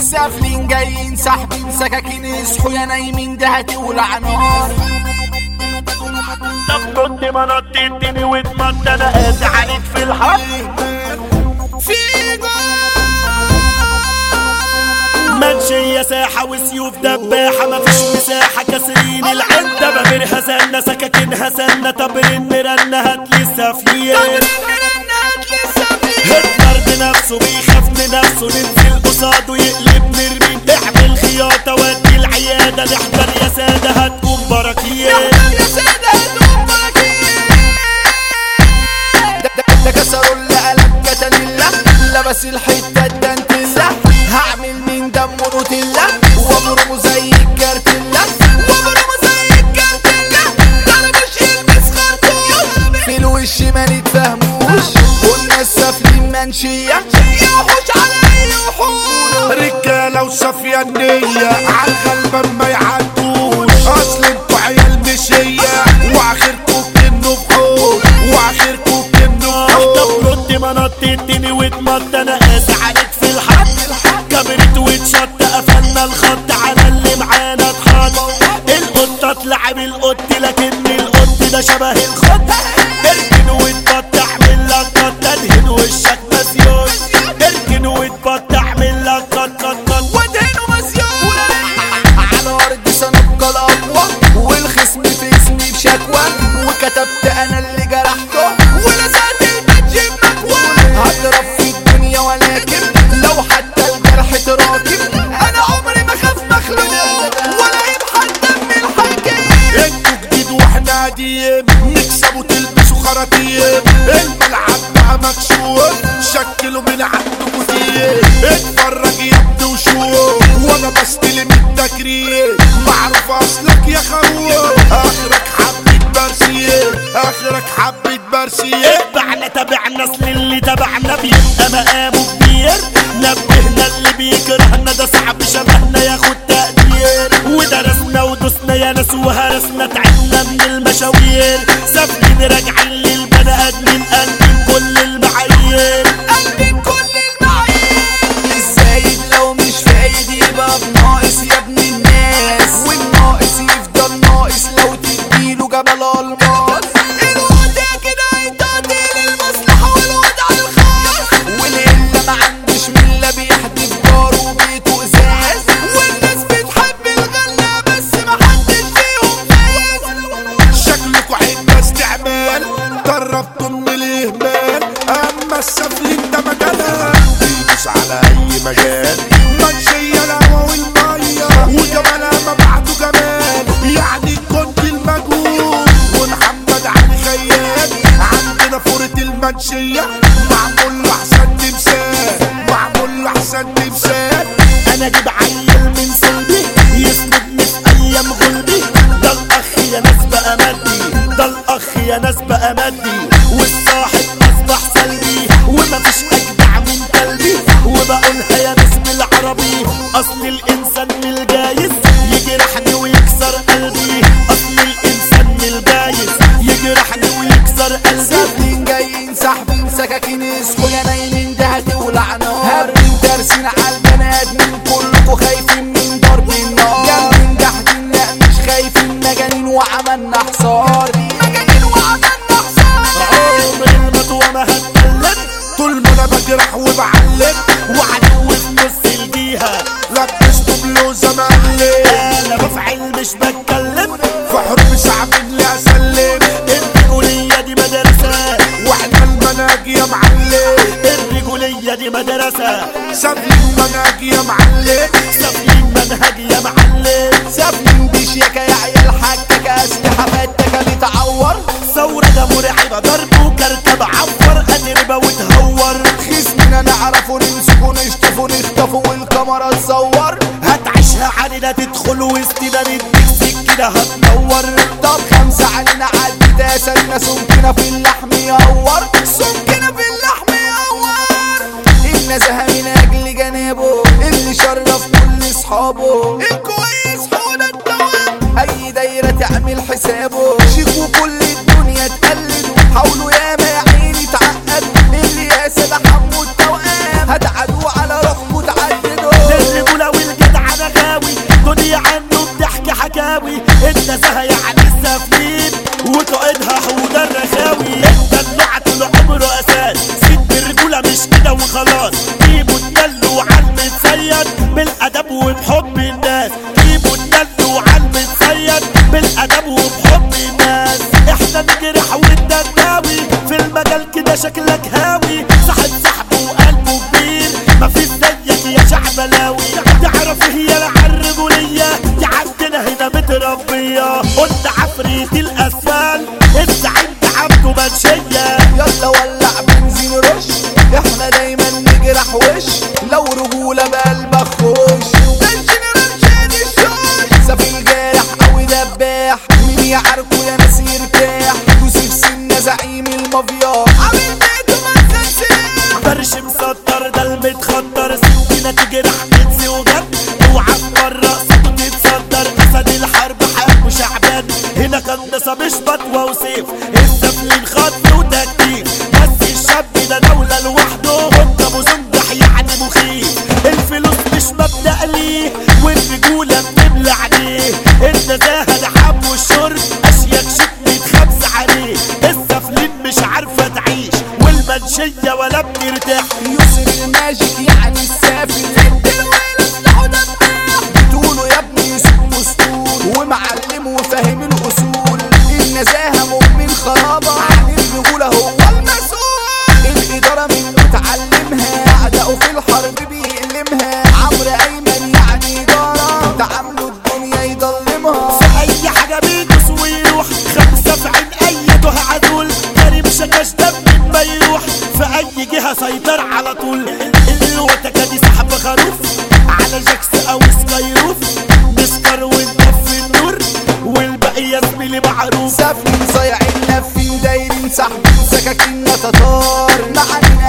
سافلين جايين ساحبين سكاكين اصحوا يا نايمين ده هتولع نار طب كنت ما نطيتني واتمنى انا قاسي عليك في الحق في منشية ساحة وسيوف دباحة مفيش مساحة كاسرين العدة بابرها سنة سكاكينها سنة طب رن رنة هاتلي السفير هتلر بنفسه بيخاف من نفسه ننزل قصاده يقلب نرمين اعمل خياطة ودي العيادة نحضر يا سادة هتكون براكين ده كسروا اللي قلب كتانيلا لبس الحته الدانتيلا هعمل من دمه نوتيلا وابرمه زي الكارتيلا وابرمه زي الكارتيلا انا مش يلبس خرطوم في الوش ما نتفهموش قلنا السفلين منشيه يوحوش على وحوش رجالة وصافية النية عالغلبان ما يعدوش اصل انتوا عيال مشية واخركوا كنوا بحوش واخركوا كنوا طب بحوش رد ما نطيتني واتمط انا قاسي عليك في الحق كبرت واتشط قفلنا الخط على اللي معانا اتحط القطة تلعب القط لكن القط ده شبه الخط اركن واتبط اعمل لك قط ادهن وشك مسيون اركن واتبط اعمل لك قط قط قط ودهنه مسيون على ارض سنبقى الاقوى والخصم في اسمي بشكوى وكتبت انا اللي جرحته ولزقت البادج بمكوى هضرب في الدنيا ولكن لو حتى الجرح تراكم انا عمري ما خاف مخلوق ولا يبحث دم الحكيم انتوا جديد واحنا قديم نكسب وتلبسوا خراطيم الملعب بقى مكشوف شكلوا من عندكوا تيم اتفرج يا ابني وشوف وانا بستلم التكريم معروف اصلك يا خروف اخرك حبة برسيم اخرك حبة برسيم اتبعنا تبعنا اصل اللي تبعنا بيبقى مقامه كبير نبهنا اللي بيكرهنا ده صعب شبهنا ياخد تقدير ودرسنا ودوسنا يا ناس وهرسنا تعبنا من المشاوير سافرين راجعين للبني ادمين قلبين كل المعايير قلبي كل المعايير الزايد لو مش فايد يبقى بناقص يا ابن الناس والناقص يفضل ناقص لو تديله جبل الماس الوضع كده هيتعدي للمصلحة والوضع الخاص والإلا ما عندوش ملة بيحدف جاره وبيته إزاز والناس بتحب الغلة بس ما حدش فيهم فاز شكلكوا عدة استعمال قربتوا من الاهمال اما السفلين ده مجالها بيدوس على اي مجال منشية الهوا والمية وجمالها ما بعده جمال يعني كنت المجهول ومحمد علي خيال عندنا فورة المنشية معمول له احسن تمثال معمول له احسن تمثال انا اجيب عيل من سلبي يسندني في ايام غلبي ده الاخ يا ناس بقى مادي ده الاخ يا ناس بقى مادي والصاحب اصبح سلبي ومفيش اجدع من قلبي وبقولها يا ناس بالعربي اصل الانسان من الجايز يجرحني ويكسر قلبي اصل الانسان من الجايز يجرحني ويكسر قلبي سافلين جايين ساحبين سكاكين اصحوا يا نايمين ده هتولع نار هابين دارسين على البني ادمين كلكوا خايفين من ضرب النار جامدين جاحدين لا مش خايفين مجانين وعملنا حصار مجانين وعملنا حصار عمر المطوة ما هتكلم طول ما انا بجرح وبعلم وعدو في نص الجيهة لبسته بلوزة مقلب انا بفعل مش بتكلم في حروب صعب اللي اسلم الرجولية دي مدرسة واحنا المناجي يا معلم الرجولية دي مدرسة ساب لي المناجي يا معلم سافلين منهج يا معلم سافلين بشياكة يا عيال حكاكة اسلحة فتكة بتعور ثورة ده مرعبة ضرب وكركب عفر أتربة وتهور خصمنا نعرفه نمسكه نشطفه نخطفه والكاميرا تصور هتعيشها علينا تدخل وسطنا نديك سكينة هتنور طب خمسة علينا عدي تاسلنا سمكنا في اللحم يهور سمكنا في اللحم يهور النزهة من أجل جنابه اللي شرف كل أصحابه الكويس حول الدوام أي دايرة تعمل حسابه شيكوا كل الدنيا تقلد حاولوا ياما يا عيني تعقدوا اللي يا سيدة حمو التوأم هتعدوا على روحكوا تعددوا الرجولة ورجولة بقلبك خش ده الجنرال شاد الشوش سفي الجارح قوي دباح مين يعاركه يا ناس يرتاح يوسف سنة زعيم المافيا عامل بيته ما تنساه فرش مسطر ده المتخطر سكينة تجرح تنسي وجد اوعى تبرق صوته تتصدر اسد الحرب حق وشعبان هنا قناصة مش بطوة وسيف السفلين خطف وتكتيف بس الشاب ده دولة لوحده انت مزنجح يعني مخيف الفلوس مش مبدأ ليه والرجولة بتملى عليه النزاهة ده حب والشرب اشيك شيك متخبز عليه السفلين مش عارفة تعيش والمنشية ولا بترتاح يسر الماجيك يعني السافل الدلويل اصلحوا دباح بتقولوا يا ابني يوسف اسطول ومعلم وفاهم الاصول النزاهه مؤمن خرابه عن الرجوله هو المسؤول الاداره من متعلمها اعدائه في الحرب بيألمها عمرو ايمن يعني اداره تعاملوا الدنيا يضلمها في اي حاجة بيدوس ويروح خمسة في عين اي ده عدول كريم شكاش دم ما يروح في اي جهة سيطر على طول الوتكة دي سحب خروف على جاكس او سكايروف نسكر ونطفي النور والباقي يا زميلي معروف سافين صايعين لافين دايرين سحبين سكاكين تتار مع من